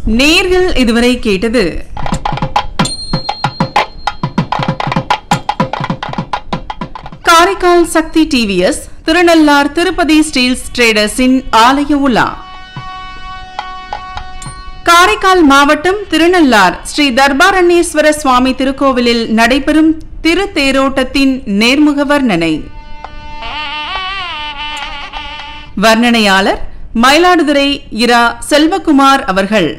நேர்கள் இதுவரை கேட்டது காரைக்கால் சக்தி டிவிஎஸ் திருநள்ளார் திருப்பதி ஸ்டீல்ஸ் ட்ரேடர்ஸின் ஆலய உலா காரைக்கால் மாவட்டம் திருநள்ளார் ஸ்ரீ தர்பாரண்யேஸ்வர சுவாமி திருக்கோவிலில் நடைபெறும் திருத்தேரோட்டத்தின் நேர்முக வர்ணனை வர்ணனையாளர் மயிலாடுதுறை இரா செல்வகுமார் அவர்கள்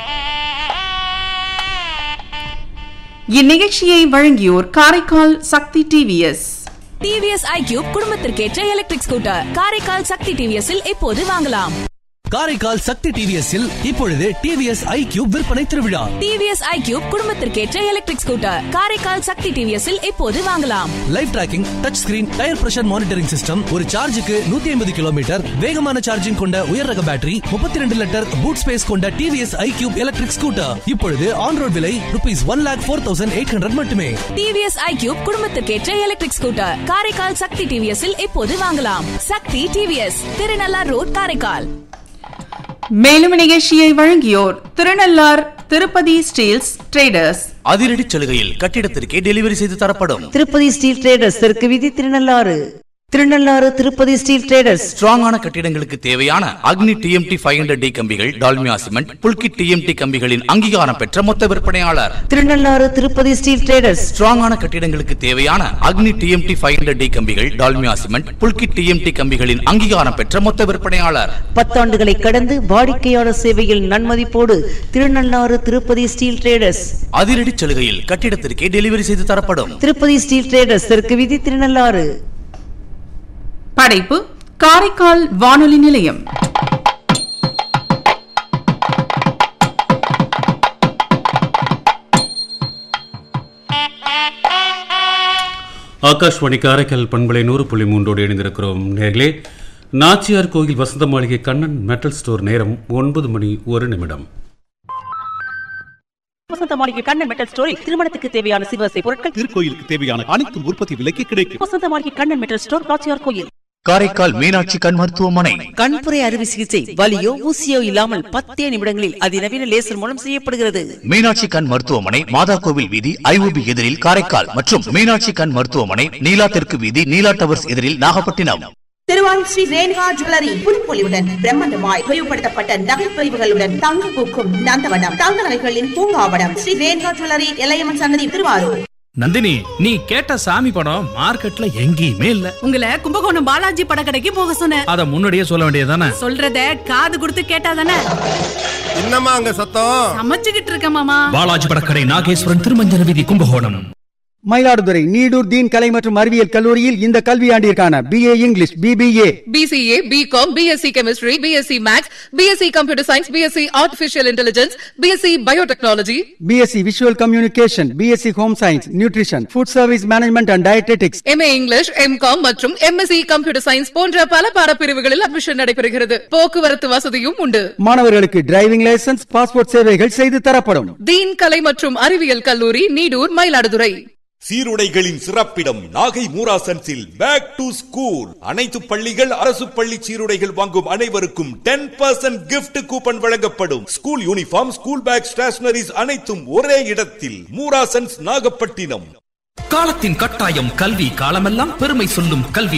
இந்நிகழ்ச்சியை வழங்கியோர் Karaikal Sakthi TVS TVS iQube குடும்பத்திற்கேற்ற எலக்ட்ரிக் ஸ்கூட்டர் காரைக்கால் சக்தி டிவிஎஸ்ஸில் இப்போது வாங்கலாம் காரைக்கால் சக்தி டிவிஎஸ்ஸில் இப்பொழுது டிவிஎஸ் ஐ கியூப் விற்பனை திருவிழா டிவிஎஸ் ஐக்யூப் குடும்பத்திற்கேற்ற எலக்ட்ரிக் ஸ்கூட்டர் காரைக்கால் சக்தி டிவிஎஸ்ஸில் இப்போது வாங்கலாம் live tracking touch screen tyre pressure monitoring system ஒரு சார்ஜுக்கு நூத்தி ஐம்பது கிலோமீட்டர் வேகமான சார்ஜிங் கொண்ட உயர் ரக பேட்டரி முப்பத்தி ரெண்டு லிட்டர் பூட் ஸ்பேஸ் கொண்ட TVS iQube electric scooter இப்பொழுது ஆன் ரோட் விலை rupees one lakh four thousand eight hundred மட்டுமே டிவிஎஸ் ஐக்யூப் குடும்பத்திற்கேற்ற எலக்ட்ரிக் ஸ்கூட்டர் காரைக்கால் சக்தி டிவிஎஸ்ஸில் இப்போது வாங்கலாம் சக்தி டிவிஎஸ் திருநள்ளார் ரோட் காரைக்கால் மேலும் நிகழ்ச்சியை வழங்கியோர் திருநள்ளார் திருப்பதி ஸ்டீல்ஸ் ட்ரேடர்ஸ் அதிரடி சலுகையில் கட்டிடத்திற்கே டெலிவரி செய்து தரப்படும் திருப்பதி ஸ்டீல் ட்ரேடர்ஸ் தெற்கு வீதி திருநள்ளாறு திருநள்ளாறு திருப்பதி ஸ்டீல் ட்ரேடர்ஸ் ஸ்ட்ராங்கான கட்டிடங்களுக்கு தேவையான அக்னி டிஎம்டி ஃபைவ் ஹண்ட்ரட் டி கம்பிகள் டால்மியா சிமெண்ட் புல்கி டிஎம்டி கம்பிகளின் அங்கீகாரம் பெற்ற மொத்த விற்பனையாளர் திருநள்ளாறு திருப்பதி ஸ்டீல் ட்ரேடர்ஸ் ஸ்ட்ராங்கான கட்டிடங்களுக்கு தேவையான அக்னி டிஎம்டி ஃபைவ் ஹண்ட்ரட் டி கம்பிகள் டால்மியா சிமெண்ட் புல்கி டிஎம்டி கம்பிகளின் அங்கீகாரம் பெற்ற மொத்த விற்பனையாளர் பத்தாண்டுகளை கடந்து வாடிக்கையாளர் சேவையில் நன்மதிப்போடு திருநள்ளாறு திருப்பதி ஸ்டீல் ட்ரேடர்ஸ் அதிரடி சலுகையில் கட்டிடத்திற்கே டெலிவரி செய்து தரப்படும் திருப்பதி ஸ்டீல் ட்ரேடர்ஸ் தெற்கு வீதி திருநள்ளாறு படைப்பு காரைக்கால் வானொலி நிலையம் ஆகாஷ்வாணி காரைக்கால் பண்பலை நூறு புள்ளி மூன்றோடு இணைந்திருக்கிறோம் நேர்களே நாச்சியார் கோயில் வசந்த மாளிகை கண்ணன் மெட்டல் ஸ்டோர் நேரம் ஒன்பது மணி ஒரு நிமிடம் வசந்த மாளிகை கண்ணன் மெட்டல் ஸ்டோரில் திருமணத்துக்கு தேவையான சிவசை பொருட்கள் திருக்கோயிலுக்கு தேவையான அனைத்தும் உற்பத்தி விலைக்கு கிடைக்கும் வசந்த மாளிகை கண்ணன் மெட்டல் ஸ்டோர் நாச்சியார் கோயில் காரைக்கால் மீனாட்சி கண் மருத்துவமனை கண்புரை அறுவை சிகிச்சை வலியோ ஊசியோ இல்லாமல் பத்தே நிமிடங்களில் அதிநவீன லேசர் மூலம் செய்யப்படுகிறது மீனாட்சி கண் மருத்துவமனை மாதா கோவில் வீதி ஐஓபி எதிரில் காரைக்கால் மற்றும் மீனாட்சி கண் மருத்துவமனை நீலா தெற்கு வீதி நீலா டவர்ஸ் எதிரில் நாகப்பட்டினம் திருவாரூர் ஸ்ரீ ரேணுகா ஜுவல்லரி புதுப்பொலிவுடன் பிரம்மாண்டமாய் விரிவுபடுத்தப்பட்ட நகைப்பொழிவுகளுடன் தங்க பூக்கும் நந்தவனம் தங்க நகைகளின் பூங்காவனம் ஸ்ரீ ரேணுகா ஜுவல்லரி எல்லையம்மன் சன்னதி திருவாரூர் நந்தினி நீ கேட்ட சாமி படம் மார்க்கெட்ல எங்கேயுமே இல்ல உங்களை கும்பகோணம் பாலாஜி படக்கடைக்கு போக சொன்னேன் அத முன்னாடியே சொல்ல வேண்டியதானே சொல்றத காது கொடுத்து கேட்டாதானே என்னம்மா அங்க சத்தம் சமைச்சுக்கிட்டு இருக்க மாமா பாலாஜி படக்கடை நாகேஸ்வரன் திருமஞ்சன வீதி கும்பகோணம் மயிலாடுதுறை நீடூர் தீன் கலை மற்றும் அறிவியல் கல்லூரியில் இந்த கல்வியாண்டிற்கான BA English BBA BCA BCom BSc chemistry BSc maths BSc computer science BSc artificial intelligence BSc biotechnology BSc visual communication BSc home science nutrition food service management and dietetics MA English MCom மற்றும் MSc computer science போன்ற பல பாடப்பிரிவுகளில் admission நடைபெறுகிறது போக்குவரத்து வசதியும் உண்டு மாணவர்களுக்கு driving licence passport சேவைகள் செய்து தரப்படும் தீன் கலை மற்றும் அறிவியல் கல்லூரி நீடூர் மயிலாடுதுறை சீருடைகளின் சிறப்பிடம் நாகை மூராசன்ஸில் பேக் டு ஸ்கூல் அனைத்து பள்ளிகள் அரசு பள்ளி சீருடைகள் வாங்கும் அனைவருக்கும் டென் பர்சன்ட் கிஃப்ட் கூப்பன் வழங்கப்படும் school uniform school bag stationeries அனைத்தும் ஒரே இடத்தில் மூராசன்ஸ் நாகப்பட்டினம் காலத்தின் கட்டாயம் கல்வி காலமெல்லாம் பெருமை சொல்லும் கல்வி